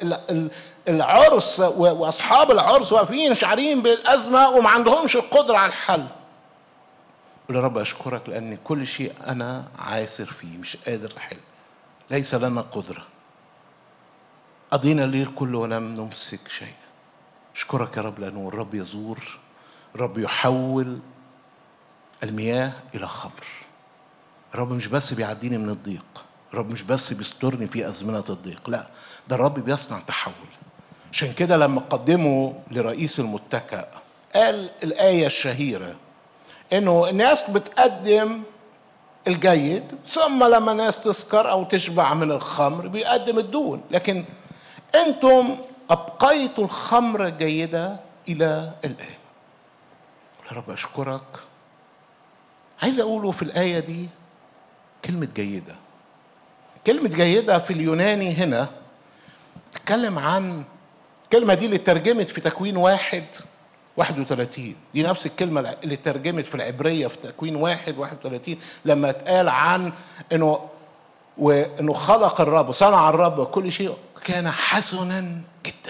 العرس واصحاب العرس واقفين شعرين بالازمه وما عندهمش القدره على الحل قول يا رب اشكرك لان كل شيء انا عاثر فيه مش قادر احل ليس لنا قدره قضينا الليل كله ولم نمسك شيء اشكرك يا رب لانه الرب يزور الرب يحول المياه الى خمر الرب مش بس بيعديني من الضيق الرب مش بس بيسترني في ازمنه الضيق لا ده الرب بيصنع تحول عشان كده لما قدموا لرئيس المتكأ قال الآية الشهيرة إنه الناس بتقدم الجيد ثم لما الناس تسكر أو تشبع من الخمر بيقدم الدون لكن أنتم أبقيتوا الخمر الجيدة إلى الآن يا رب أشكرك عايز أقوله في الآية دي كلمة جيدة كلمة جيدة في اليوناني هنا تتكلم عن الكلمة دي اللي ترجمت في تكوين واحد 31 دي نفس الكلمة اللي ترجمت في العبرية في تكوين واحد 31 لما اتقال عن انه وانه خلق الرب وصنع الرب كل شيء كان حسنا جدا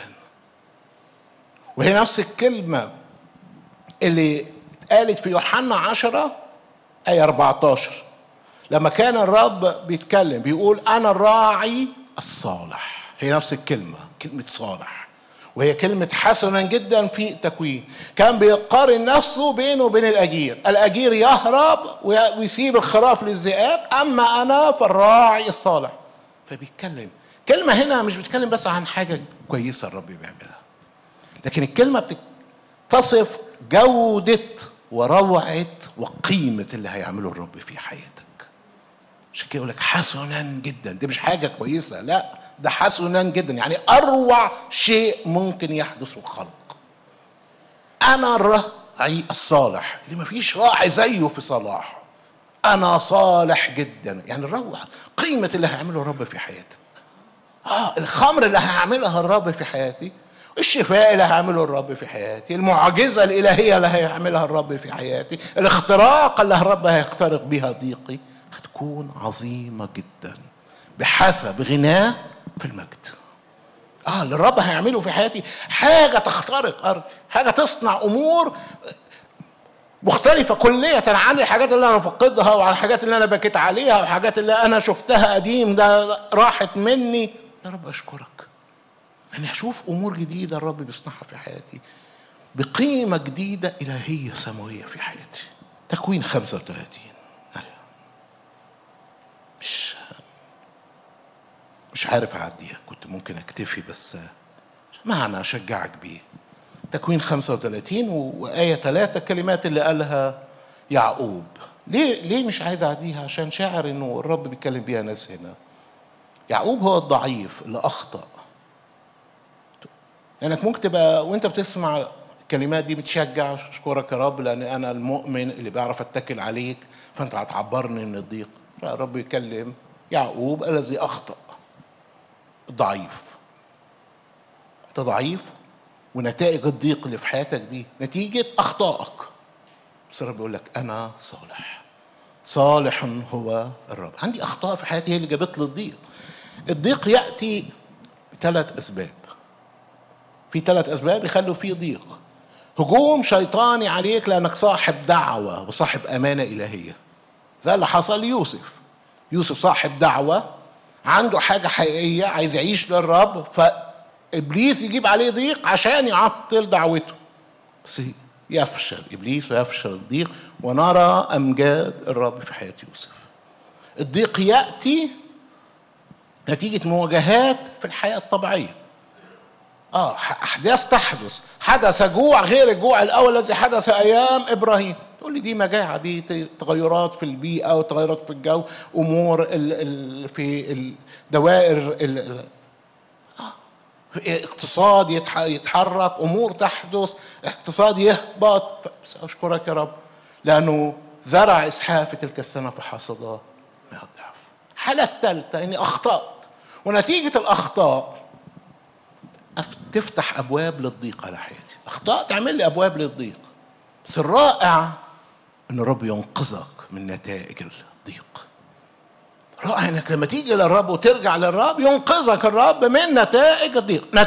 وهي نفس الكلمة اللي اتقالت في يوحنا 10 آية 14 لما كان الرب بيتكلم بيقول أنا الراعي الصالح هي نفس الكلمة كلمة صالح وهي كلمة حسنا جدا في التكوين كان بيقارن نفسه بينه وبين الأجير الأجير يهرب ويسيب الخراف للذئاب أما أنا فالراعي الصالح فبيتكلم كلمة هنا مش بتتكلم بس عن حاجة كويسة الرب بيعملها لكن الكلمة بتصف جودة وروعة وقيمة اللي هيعمله الرب في حياتك عشان كده يقول لك حسنا جدا دي مش حاجة كويسة لا ده حسنا جدا يعني أروع شيء ممكن يحدث في الخلق أنا الراعي الصالح اللي ما فيش راعي زيه في صلاحه أنا صالح جدا يعني الروعة قيمة اللي هيعمله الرب في حياتك آه الخمر اللي هيعملها الرب في حياتي الشفاء اللي هيعمله الرب في حياتي المعجزة الإلهية اللي هيعملها الرب في حياتي الاختراق اللي الرب هيخترق بها ضيقي هتكون عظيمة جدا بحسب غناه في المجد اه اللي الرب هيعمله في حياتي حاجة تخترق أرضي حاجة تصنع أمور مختلفة كلية عن الحاجات اللي أنا فقدها وعن الحاجات اللي أنا بكيت عليها والحاجات اللي أنا شفتها قديم ده راحت مني يا رب أشكرك أنا أشوف أمور جديدة الرب بيصنعها في حياتي بقيمة جديدة إلهية سماوية في حياتي تكوين 35 مش مش عارف أعديها كنت ممكن أكتفي بس معنى أشجعك بيه تكوين 35 وآية 3 الكلمات اللي قالها يعقوب ليه ليه مش عايز أعديها عشان شاعر إنه الرب بيتكلم بيها ناس هنا يعقوب هو الضعيف اللي أخطأ لانك ممكن تبقى وانت بتسمع الكلمات دي بتشجع اشكرك يا رب لان انا المؤمن اللي بيعرف اتكل عليك فانت هتعبرني من الضيق لا الرب يكلم يعقوب الذي اخطا ضعيف انت ضعيف ونتائج الضيق اللي في حياتك دي نتيجه اخطائك بس الرب بيقول لك انا صالح صالح هو الرب عندي اخطاء في حياتي هي اللي جابت لي الضيق الضيق ياتي بثلاث اسباب في ثلاث اسباب يخلوا فيه ضيق هجوم شيطاني عليك لانك صاحب دعوه وصاحب امانه الهيه ده اللي حصل ليوسف يوسف صاحب دعوه عنده حاجه حقيقيه عايز يعيش للرب فابليس يجيب عليه ضيق عشان يعطل دعوته بس يفشل ابليس ويفشل الضيق ونرى امجاد الرب في حياه يوسف الضيق ياتي نتيجه مواجهات في الحياه الطبيعيه اه احداث تحدث حدث جوع غير الجوع الاول الذي حدث ايام ابراهيم تقول لي دي مجاعه دي تغيرات في البيئه وتغيرات في الجو امور ال ال في الدوائر ال آه. اقتصاد يتحرك امور تحدث اقتصاد يهبط بس اشكرك يا رب لانه زرع اسحاق في تلك السنه فحصد ما الضعف الحاله الثالثه اني اخطات ونتيجه الاخطاء تفتح ابواب للضيق على حياتي اخطاء تعمل لي ابواب للضيق بس الرائع ان الرب ينقذك من نتائج الضيق رائع انك لما تيجي للرب وترجع للرب ينقذك الرب من نتائج الضيق